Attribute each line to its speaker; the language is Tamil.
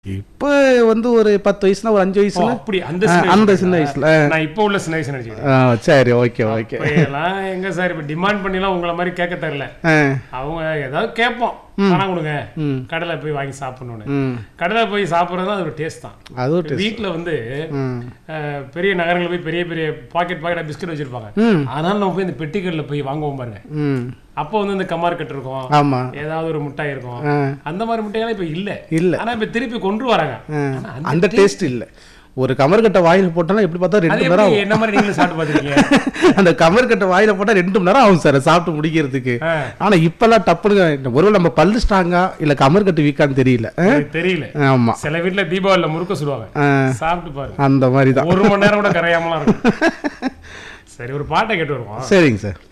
Speaker 1: இப்போ வந்து ஒரு பத்து வயசுனா ஒரு அஞ்சு
Speaker 2: ஓ,
Speaker 1: வயசுல
Speaker 2: அப்படி அந்த
Speaker 1: ஆ,
Speaker 2: சின்ன
Speaker 1: அந்த
Speaker 2: வயசுல.
Speaker 1: சின்ன வயசுல
Speaker 2: நான் இப்போ உள்ள சின்ன வயசு நினைச்சுக்கிட்டேன்
Speaker 1: ஆ, சரி ஓகே ஓகே
Speaker 2: இப்பெல்லாம் எங்க சார் இப்ப டிமாண்ட் பண்ணிலாம் உங்களை மாதிரி கேட்க தெரியல
Speaker 1: ஆ
Speaker 2: அவங்க ஏதாவது கேட்போம் பணம் கொடுங்க
Speaker 1: ம்.
Speaker 2: கடையில போய் வாங்கி சாப்பிடணும்னு
Speaker 1: ம்
Speaker 2: கடையில போய் சாப்பிடுறது அது ஒரு டேஸ்ட் தான்
Speaker 1: அது ஒரு டேஸ்ட்
Speaker 2: வீட்ல வந்து
Speaker 1: ம்
Speaker 2: அஹ், பெரிய நகரங்களில் போய் பெரிய பெரிய பாக்கெட் பாக்கெட் பிஸ்கட் வச்சிருப்பாங்க
Speaker 1: ம்
Speaker 2: அதனால நம்ம போய் இந்த பெட்டிக்கல்ல போய் வாங்குவோம் பாருங்க
Speaker 1: ம்
Speaker 2: அப்போ வந்து இந்த கம்மார் கட்டு இருக்கும்
Speaker 1: ஆமா
Speaker 2: ஏதாவது ஒரு மிட்டாய் இருக்கும்
Speaker 1: ஆ
Speaker 2: அந்த மாதிரி மிட்டாய்லாம் இப்ப இல்ல
Speaker 1: இல்ல
Speaker 2: ஆனா இப்ப திருப்பி கொண்டு வராங்க
Speaker 1: ஆ.
Speaker 2: ஆனா அந்த
Speaker 1: அந்த டேஸ்ட் இல்ல ஒரு கமர்கட்டை வாயில போட்டாலும் எப்படி பார்த்தா
Speaker 2: அது
Speaker 1: ரெண்டு மணி நேரம்
Speaker 2: எப்படி என்ன மாதிரி நீங்களும் சாப்பிட்டு பார்த்துருக்கீங்க
Speaker 1: ஆகும். அந்த கமர்கட்டை வாயில போட்டா ரெண்டு மணி நேரம் ஆகும் சார் சாப்பிட்டு முடிக்கிறதுக்கு
Speaker 2: ஆ.
Speaker 1: ஆனா இப்பெல்லாம் டப்புனுங்க ஒருவேளை நம்ம பல்லு ஸ்ட்ராங்கா இல்ல கமர்கட்டு வீக்கான்னு தெரியல ஆ?
Speaker 2: எனக்கு தெரியல
Speaker 1: ஆமா
Speaker 2: சில வீட்ல தீபாவளில முறுக்க சுடுவாங்க
Speaker 1: ஆ,
Speaker 2: சாப்பிட்டு பாருங்க
Speaker 1: அந்த மாதிரி தான்
Speaker 2: ஒரு மணி நேரம் கூட கரையாமலாம் இருக்கும் சரி ஒரு பாட்டை கேட்டு வருவோம்
Speaker 1: சரிங்க சார்